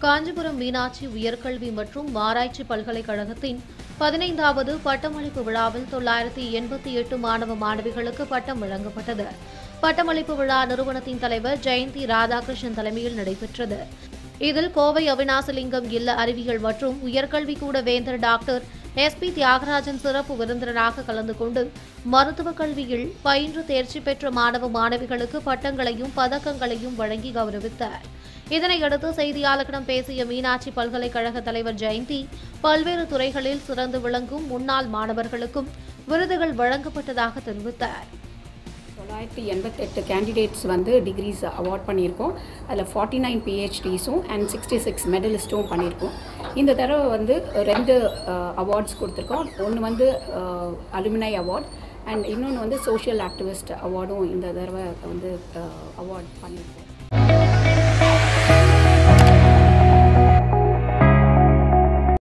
காஞ்சிபுரம் மீனாட்சி உயர்கல்வி மற்றும் ஆராய்ச்சி பல்கலைக்கழகத்தின் பதினைந்தாவது பட்டமளிப்பு விழாவில் தொள்ளாயிரத்தி எண்பத்தி எட்டு மாணவ மாணவிகளுக்கு பட்டம் வழங்கப்பட்டது பட்டமளிப்பு விழா நிறுவனத்தின் தலைவர் ஜெயந்தி ராதாகிருஷ்ணன் தலைமையில் நடைபெற்றது இதில் கோவை அவினாசலிங்கம் இல்ல அறிவியல் மற்றும் உயர்கல்வி கூட வேந்தர் டாக்டர் எஸ் பி தியாகராஜன் சிறப்பு விருந்தினராக கலந்து கொண்டு மருத்துவக் கல்வியில் பயின்று தேர்ச்சி பெற்ற மாணவ மாணவிகளுக்கு பட்டங்களையும் பதக்கங்களையும் வழங்கி கௌரவித்தார் இதனையடுத்து செய்தியாளர்களிடம் பேசிய மீனாட்சி பல்கலைக்கழக தலைவர் ஜெயந்தி பல்வேறு துறைகளில் சிறந்து விளங்கும் முன்னாள் மாணவர்களுக்கும் விருதுகள் வழங்கப்பட்டதாக தெரிவித்தார் தொள்ளாயிரத்தி எண்பத்தெட்டு கேண்டிடேட்ஸ் வந்து டிகிரிஸ் அவார்ட் பண்ணியிருக்கோம் அதில் ஃபார்ட்டி நைன் பிஹெச்டிஸும் அண்ட் சிக்ஸ்டி சிக்ஸ் மெடலிஸ்ட்டும் பண்ணியிருக்கோம் இந்த தடவை வந்து ரெண்டு அவார்ட்ஸ் கொடுத்துருக்கோம் ஒன்று வந்து அலுமினை அவார்ட் அண்ட் இன்னொன்று வந்து சோஷியல் ஆக்டிவிஸ்ட் அவார்டும் இந்த தடவை வந்து அவார்ட் பண்ணியிருக்கோம்